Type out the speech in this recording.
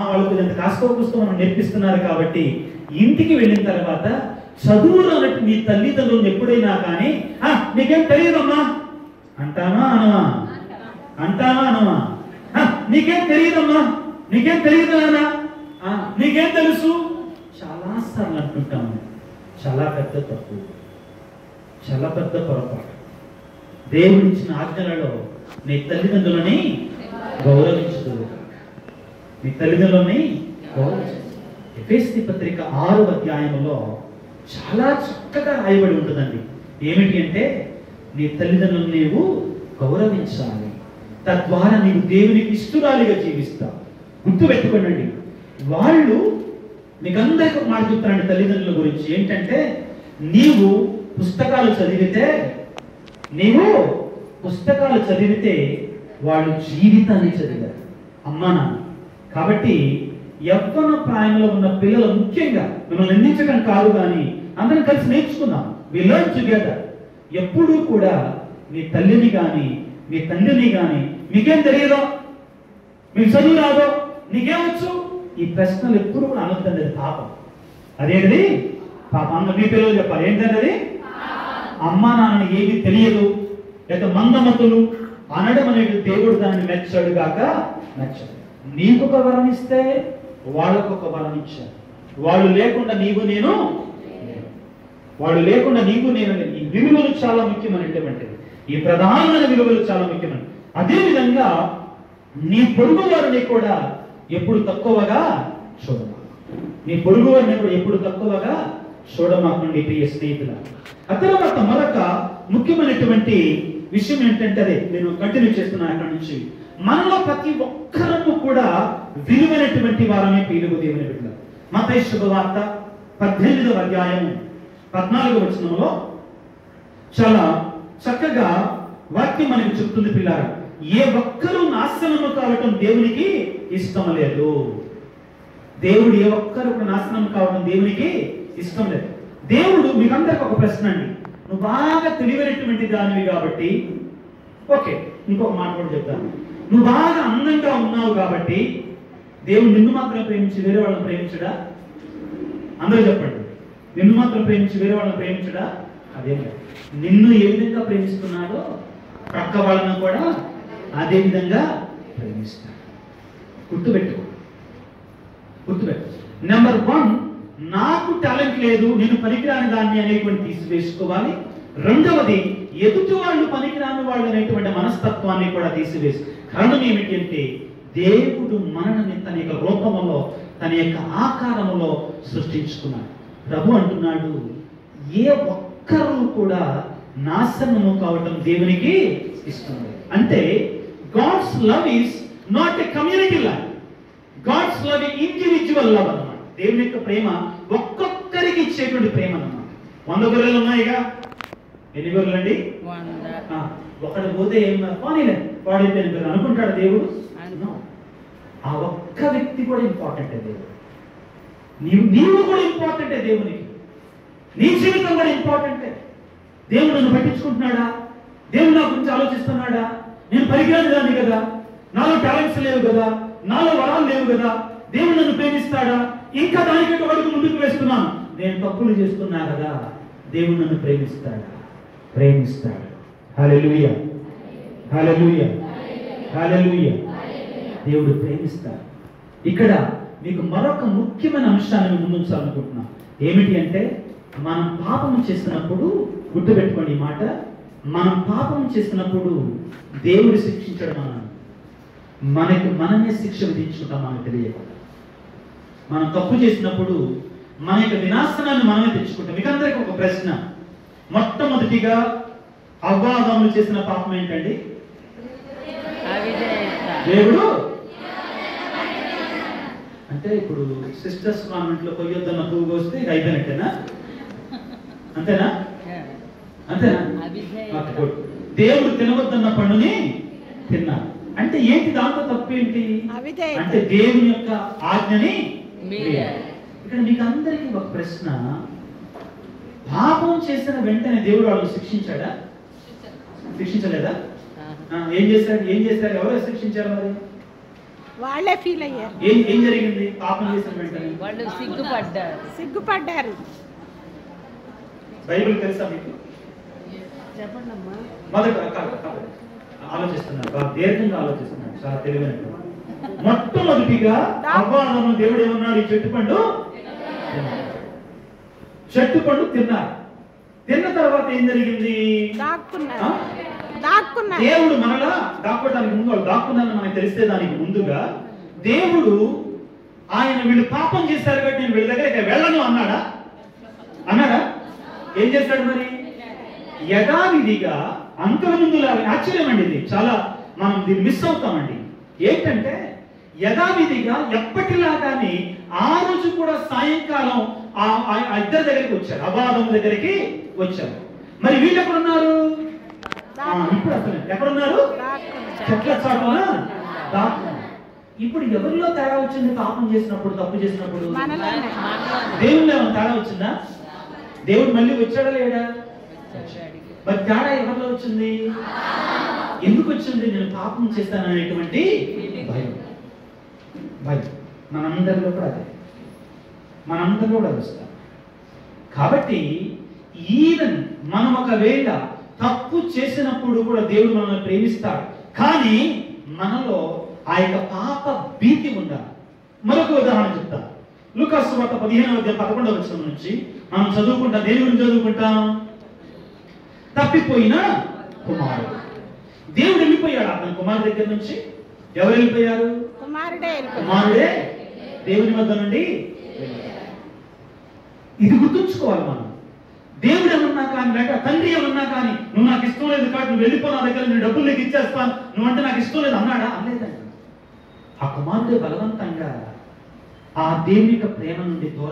వాళ్ళకు ఇంత కాస్త పుస్తకం నేర్పిస్తున్నారు కాబట్టి ఇంటికి వెళ్ళిన తర్వాత చదువులు అన్నట్టు మీ తల్లిదండ్రులను ఎప్పుడైనా కానీ "ఆ, నీకేం తెలియదమ్మా అంటామా అనవా అంటామా అనవా "ఆ, నీకేం తెలియదమ్మా నీకేం తెలియదు నాన్న "ఆ, నీకేం తెలుసు చాలా సార్లు అంటుంటాము చాలా పెద్ద తప్పు చాలా పెద్ద పొరపాటు దేవుడు ఇచ్చిన ఆజ్ఞలలో నీ తల్లిదండ్రులని గౌరవించదు నీ తల్లిదండ్రులని గౌరవించదు ఎఫెస్సి పత్రిక ఆరో అధ్యాయంలో చాలా చక్కగా రాయబడి ఉంటుందండి ఏమిటి అంటే నీ తల్లిదండ్రులను నీవు గౌరవించాలి తద్వారా నీవు దేవునికి ఇష్టరాలిగా జీవిస్తావు గుర్తుపెట్టుకోండి వాళ్ళు మీకందరికీ ఒక మాట చెప్తానండి తల్లిదండ్రుల గురించి ఏంటంటే నీవు పుస్తకాలు చదివితే నీవు పుస్తకాలు చదివితే వాళ్ళు జీవితాన్ని చదివారు అమ్మా నాన్న కాబట్టి యవ్వన ప్రాయంలో ఉన్న పిల్లలు ముఖ్యంగా మిమ్మల్ని నిందించడం కాదు కానీ అందరం కలిసి నేర్చుకుందాం వి లర్న్ టుగెదర్ ఎప్పుడూ కూడా మీ తల్లిని కానీ మీ తండ్రిని కానీ మీకేం తెలియదో మీకు చదువు రాదో నీకేమొచ్చు ఈ ప్రశ్నలు ఎప్పుడు కూడా అనొద్దండి అది పాపం అదేంటిది పాపం అన్న మీ పిల్లలు చెప్పాలి ఏంటంటే అది అమ్మా నాన్నని ఏమీ తెలియదు లేక మందమతులు అనడం అనేది దేవుడు దాన్ని మెచ్చాడు గాక మెచ్చాడు నీకు ఒక వరం ఇస్తే వాళ్ళకు ఒక వరం ఇచ్చాడు వాళ్ళు లేకుండా నీవు నేను లేను. వాళ్ళు లేకుండా నీకు నేను లేను. ఈ విలువలు చాలా ముఖ్యమైనటువంటిది ఈ ప్రధానమైన విలువలు చాలా ముఖ్యమైనవి అదే విధంగా నీ పొరుగు వారిని కూడా ఎప్పుడు తక్కువగా చూడమా నీ పొరుగు వారిని కూడా ఎప్పుడు తక్కువగా చూడమాకండి ప్రియ స్నేహితుల ఆ తర్వాత మరొక ముఖ్యమైనటువంటి విషయం ఏంటంటే అదే నేను కంటిన్యూ చేస్తున్నాను అక్కడ నుంచి మనలో ప్రతి ఒక్కరము కూడా విలువైనటువంటి వారమే పీలుగు దేవుని బిడ్డ మత శుభవార్త పద్దెనిమిదవ అధ్యాయం పద్నాలుగవ వచనంలో చాలా చక్కగా వాక్యం మనకి చెప్తుంది పిల్లారా ఏ ఒక్కరూ నాశనము కావటం దేవునికి ఇష్టం లేదు దేవుడు ఏ ఒక్కరు కూడా నాశనం కావడం దేవునికి ఇష్టం లేదు దేవుడు మీకందరికి ఒక ప్రశ్న అండి నువ్వు బాగా తెలివైనటువంటి దానివి కాబట్టి ఓకే ఇంకొక మాట కూడా చెప్తాను నువ్వు బాగా అందంగా ఉన్నావు కాబట్టి దేవుడు నిన్ను మాత్రం ప్రేమించి వేరే వాళ్ళని ప్రేమించడా అందరూ చెప్పండి నిన్ను మాత్రం ప్రేమించి వేరే వాళ్ళని ప్రేమించడా అదే నిన్ను ఏ విధంగా ప్రేమిస్తున్నాడో ప్రక్క వాళ్ళను కూడా అదే విధంగా ప్రేమిస్తాడు గుర్తుపెట్టుకో గుర్తుపెట్టు నెంబర్ వన్ నాకు టాలెంట్ లేదు నేను పనికిరాని దాన్ని అనేటువంటి తీసివేసుకోవాలి రెండవది ఎదుటి వాళ్ళు పనికిరాని వాళ్ళు అనేటువంటి మనస్తత్వాన్ని కూడా తీసివేసి కారణం ఏమిటి అంటే దేవుడు మనల్ని తన యొక్క రూపములో తన యొక్క ఆకారములో సృష్టించుకున్నాడు ప్రభు అంటున్నాడు ఏ ఒక్కరూ కూడా నాశనము కావటం దేవునికి ఇష్టం లేదు అంటే God's love is not a community love God's love individual love అన్నమాట దేవుని యొక్క ప్రేమ ఒక్కొక్కరికి ఇచ్చేటువంటి ప్రేమ అన్నమాట వంద గొర్రెలు ఉన్నాయిగా ఎన్ని గొర్రెలు అండి వంద ఆ, ఒకడు పోతే ఏం పోనీలే వాడైపోయిన గొర్రెలు అనుకుంటాడు దేవుడు No. ఆ ఒక్క వ్యక్తి కూడా ఇంపార్టెంట్ దేవుడు నీవు నీవు కూడా ఇంపార్టెంటే దేవునికి నీ జీవితం కూడా ఇంపార్టెంటే దేవుడు నన్ను పట్టించుకుంటున్నాడా దేవుడు నా గురించి ఆలోచిస్తున్నాడా నేను పరిజ్ఞానం దాన్ని కదా నాలో టాలెంట్స్ లేవు కదా నాలో వరాలు లేవు కదా దేవుడు నన్ను ప్రేమిస్తాడా ఇంకా దానికంటే అడుగు ముందుకు వేస్తున్నాను నేను తప్పులు చేస్తున్నా కదా దేవుడు నన్ను ప్రేమిస్తాడా ప్రేమిస్తాడు హల్లెలూయా హల్లెలూయా హల్లెలూయా దేవుడు ప్రేమిస్తాడు ఇక్కడ మీకు మరొక ముఖ్యమైన అంశాన్ని ముందు ఉంచాలనుకుంటున్నాం ఏమిటి అంటే మనం పాపం చేసినప్పుడు గుర్తుపెట్టుకోండి ఈ మాట మనం పాపం చేసినప్పుడు దేవుడు శిక్షించడం మనం మనకి మనమే శిక్ష విధించుకుంటాం మనకు తెలియకుండా మనం తప్పు చేసినప్పుడు మన యొక్క వినాశనాన్ని మనమే తెచ్చుకుంటాం మీకు అందరికీ ఒక ప్రశ్న మొట్టమొదటిగా అవ్వాదములు చేసిన పాపం ఏంటండి అవిధేయత దేవుడు అంటే ఇప్పుడు సిస్టర్స్ కాన్వెంట్ లో కొయ్యొద్దన్న పువ్వు కోస్తే ఇది అయిపోయినట్టేనా అంతేనా అంతేనా అవిధేయత. Okay, good. దేవుడు తినవద్దన్న పండుని తిన్నారు అంటే ఏంటి దాంతో తప్పు ఏంటి అవిధేయత. అంటే దేవుని యొక్క ఆజ్ఞని మీరే. మీరారు. ఇక్కడ మీకు అందరికీ ఒక ప్రశ్న పాపం చేసిన వెంటనే దేవుడు వాళ్ళని శిక్షించాడా శిక్షించలేదా ఆ, ఏం చేశాడు ఏం చేశారు ఎవరు శిక్షించారు మరి వాళ్ళే ఫీల్ అయ్యారు ఏం ఏం జరిగింది పాపం చేసిన వెంటనే వాళ్ళు సిగ్గుపడ్డారు సిగ్గుపడ్డారు బైబిల్ తెలుసా మీకు చెప్పండి అమ్మా మొదట కాదు, కాదు. ఆలోచిస్తున్నారు బాగా దీర్ఘంగా ఆలోచిస్తున్నారు చాలా తెలివైన మొట్టమొదటిగా అవ్వాలను దేవుడు ఏమన్నాడు ఈ చెట్టు పండు తిన్నారు. చెట్టు పండు తిన్నారు తిన్న తర్వాత ఏం జరిగింది దాక్కున్నారు ఆ? దాక్కున్నారు దేవుడు మనలా దాక్కోవడానికి ముందు వాళ్ళు దాక్కున్నారని మనకు తెలిస్తే దానికి ముందుగా దేవుడు ఆయన వీళ్ళు పాపం చేశారు కాబట్టి నేను వీళ్ళ దగ్గర ఇక వెళ్ళను అన్నాడా అన్నాడా ఏం చేశాడు మరి యథావిధిగా అంతకుముందులాగా ఆశ్చర్యం అండి ఇది చాలా మనం దీన్ని మిస్ అవుతామండి ఏంటంటే యథావిధిగా ఎప్పటిలాగానే ఆ రోజు కూడా సాయంకాలం ఆ ఆ- ఆ ఇద్దరి దగ్గరికి వచ్చారు అబాధం దగ్గరికి వచ్చారు మరి వీళ్ళు ఎక్కడున్నారు ఆ, ఇప్పుడు అసలు ఎక్కడున్నారు దాక్కున్నారు చెట్ల చాటున దాక్కున్నారు. ఇప్పుడు ఎవరిలో తేడా వచ్చింది పాపం చేసినప్పుడు తప్పు చేసినప్పుడు మనలోనే దేవుళ్ళు ఏమైనా తేడా వచ్చిందా దేవుడు మళ్ళీ వచ్చాడా లేడా మరి తేడా ఎవరిలో వచ్చింది ఎందుకు వచ్చింది నేను పాపం చేస్తాను అనేటువంటి భయం భయం మనందరిలో కూడా అదే మనందరిలో కూడా అది వస్తాం కాబట్టి ఈవెన్ మనం ఒకవేళ తప్పు చేసినప్పుడు కూడా దేవుడు మనల్ని ప్రేమిస్తాడు కానీ మనలో ఆ యొక్క పాప భీతి ఉండాలి మరొక ఉదాహరణ చెప్తా లూకాసు వార్త పదిహేనవ అధ్యాయం పదకొండవ వచ్చిన నుంచి మనం చదువుకుంటాం దేని గురించి చదువుకుంటాం తప్పిపోయిన కుమారుడు దేవుడు వెళ్ళిపోయాడు అతని కుమారుడు దగ్గర నుంచి ఎవరు వెళ్ళిపోయారు కుమారుడే వెళ్ళిపోయారు కుమారుడే దేవుని వద్ద నుండి వెళ్ళిపోయాడు. ఇది గుర్తుంచుకోవాలి మనం దేవుడు ఏమన్నా కానీ లేక తండ్రి ఏమన్నా కానీ నువ్వు నాకు ఇష్టం లేదు కాబట్టి నువ్వు వెళ్ళిపో నా దగ్గర నేను డబ్బులు నీకు ఇచ్చేస్తాను నువ్వు అంటే నాకు ఇష్టం లేదు అన్నాడా అనలేదండి ఆ కుమారుడే బలవంతంగా ఆ దేవుని యొక్క ప్రేమ నుండి దూరం